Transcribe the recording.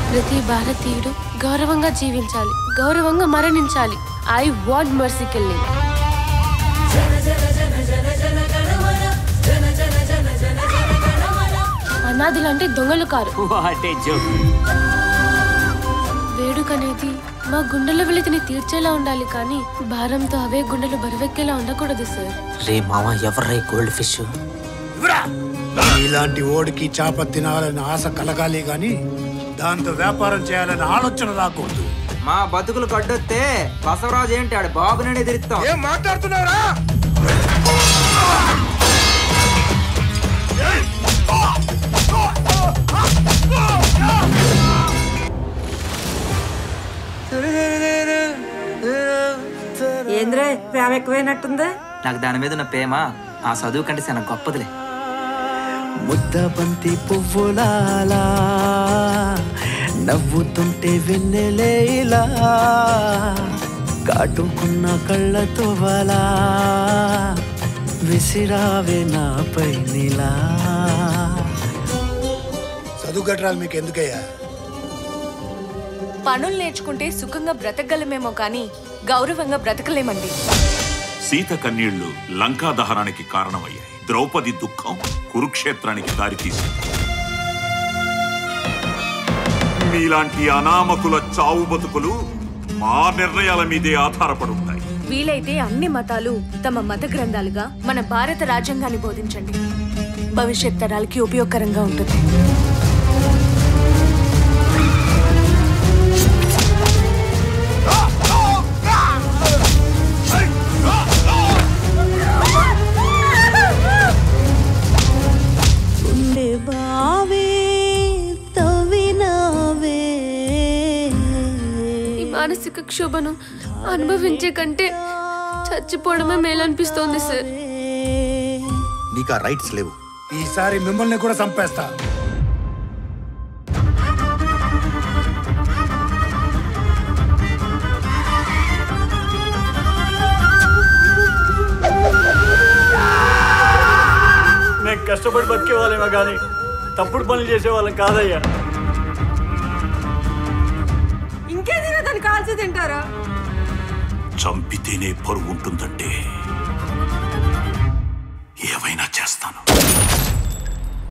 ప్రతి భారతీయుడు గౌరవంగా జీవించాలి గౌరవంగా మరణించాలి ఐ వాంట్ మర్సీ కిల్లింగ్ అనాథులంటే దొంగలు కారు వాటే జోక్ వేడుక అనేది మా గుండెల వెలితిని తీర్చేలా ఉండాలి కానీ భారంతో అవే గుండెలు బరువెక్కేలా ఉండకూడదు సార్ రే మామ ఎవర్రా గోల్డ్ ఫిష్ ఇలాంటి ఓడికి చేప తినాలని ఆశ కలగాలి గాని దాంతో వ్యాపారం చేయాలని ఆలోచన రాకూడదు మా బతుకులు కడ్డొస్తే బసవరాజు ఏంటి ఆడు బాబు నేను ఎదిరిస్తాం ఏం మాట్లాడుతున్నారా ఏంద్రే ప్రేమ ఎక్కువైనట్టుందా నాకు దాని మీద ఉన్న ప్రేమ ఆ చదువు కంటే చాలా గొప్పదిలే ముద్ద బంతి పువ్వులాలా నవ్వుతుంటే వెన్నెలేలా కాటుకున్న కళ్ళతో వలా విసిరావే నాపై నిలా చదువు కట్టరాలు మీకు ఎందుకయ్యా పనులు నేర్చుకుంటే సుఖంగా బ్రతకగలమేమో కానీ గౌరవంగా బ్రతకలేమండి సీత కన్నీళ్లు లంకా దహనానికి కారణమయ్యాయి ద్రౌపది దుఃఖం కురుక్షేత్రానికి దారితీసింది మీలాంటి అనామకుల చావు బతుకులు మా నిర్ణయాల మీదే ఆధారపడి ఉంటాయి వీలైతే అన్ని మతాలు తమ మత గ్రంథాలుగా మన భారత రాజ్యాంగాన్ని బోధించండి భవిష్యత్ తరాలకి ఉపయోగకరంగా ఉంటుంది గుండె బావే తవ్వినావే ఈ మానసిక క్షోభను అనుభవించే కంటే చచ్చిపోవడమే మేలనిపిస్తోంది సార్ నీకు ఆ రైట్స్ లేవు ఈసారి మిమ్మల్ని కూడా చంపేస్తా మేము కష్టపడి బతికే వాళ్ళేమో కానీ తప్పుడు పనులు చేసే వాళ్ళం కాదయ్యా ఇంకేదైనా దాన్ని కాల్చి తింటారా చంపితేనే పరువు ఉంటుందంటే ఏవైనా చేస్తాను